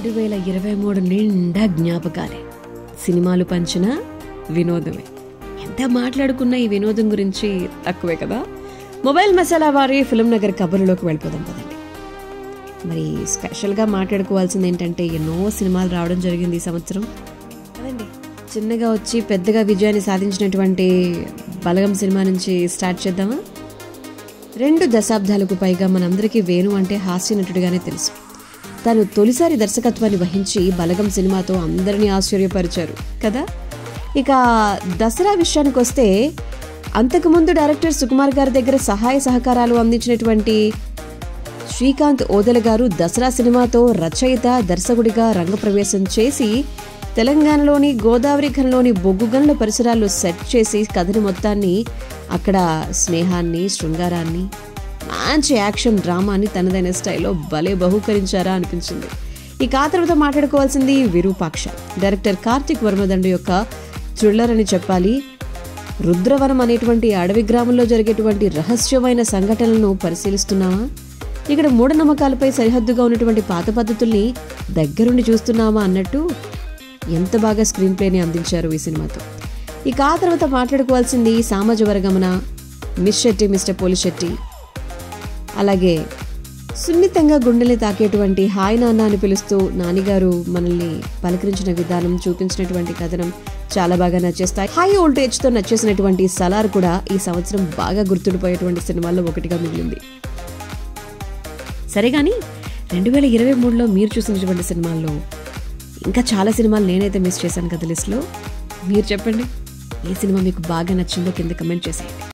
రెండు వేల ఇరవై మూడు నిండా జ్ఞాపకాలే సినిమాలు పంచిన వినోదమే ఎంత మాట్లాడుకున్నా ఈ వినోదం గురించి తక్కువే కదా మొబైల్ మసాలా వారి ఫిలిం నగర్ కబుర్లోకి వెళ్ళిపోదాం పదండి మరి స్పెషల్గా మాట్లాడుకోవాల్సింది ఏంటంటే ఎన్నో సినిమాలు రావడం జరిగింది ఈ సంవత్సరం కదండి చిన్నగా వచ్చి పెద్దగా విజయాన్ని సాధించినటువంటి బలగం సినిమా నుంచి స్టార్ట్ చేద్దామా రెండు దశాబ్దాలకు పైగా మనందరికీ వేణు అంటే హాస్య నటుడిగానే తెలుసు తను తొలిసారి దర్శకత్వాన్ని వహించి బలగం సినిమాతో అందరినీ ఆశ్చర్యపరిచారు కదా ఇక దసరా విషయానికి వస్తే అంతకుముందు డైరెక్టర్ సుకుమార్ గారి దగ్గర సహాయ సహకారాలు అందించినటువంటి శ్రీకాంత్ ఓదెల గారు దసరా సినిమాతో రచయిత దర్శకుడిగా రంగప్రవేశం చేసి తెలంగాణలోని గోదావరి ఖనిలోని బొగ్గు గనుల పరిసరాల్లో సెట్ చేసి కథని మొత్తాన్ని అక్కడ స్నేహాన్ని శృంగారాన్ని మంచి యాక్షన్ డ్రామాని తనదైన స్టైల్లో భలే బహూకరించారా అనిపించింది ఇక ఆ తర్వాత మాట్లాడుకోవాల్సింది విరూపాక్ష డైరెక్టర్ కార్తిక్ వర్మదండు యొక్క థ్రిల్లర్ అని చెప్పాలి రుద్రవనం అనేటువంటి అడవి గ్రామంలో జరిగేటువంటి రహస్యమైన సంఘటనలను పరిశీలిస్తున్నామా ఇక్కడ మూఢనమ్మకాలపై సరిహద్దుగా ఉన్నటువంటి పాత పద్ధతుల్ని దగ్గరుండి చూస్తున్నామా అన్నట్టు ఎంత బాగా స్క్రీన్ ప్లేని అందించారు ఈ సినిమాతో ఇక ఆ తర్వాత మాట్లాడుకోవాల్సింది సామాజ వర్గమన miss Shetty mister Polishetty అలాగే సున్నితంగా గుండెల్ని తాకేటువంటి హాయ్ నాన్న అని పిలుస్తూ నానిగారు మనల్ని పలకరించిన విధానం చూపించినటువంటి కథనం చాలా బాగా నచ్చేస్తాయి హై వోల్టేజ్ తో నచ్చేసినటువంటి సలార్ కూడా ఈ సంవత్సరం బాగా గుర్తుండిపోయేటువంటి సినిమాల్లో ఒకటిగా మిగిలింది సరే కానీ రెండు వేల ఇరవై మూడులో మీరు చూసినటువంటి సినిమాల్లో ఇంకా చాలా సినిమాలు నేనైతే మిస్ చేశాను కదా లిస్ట్లో మీరు చెప్పండి ఏ సినిమా మీకు బాగా నచ్చిందో కింద కమెంట్ చేసేయండి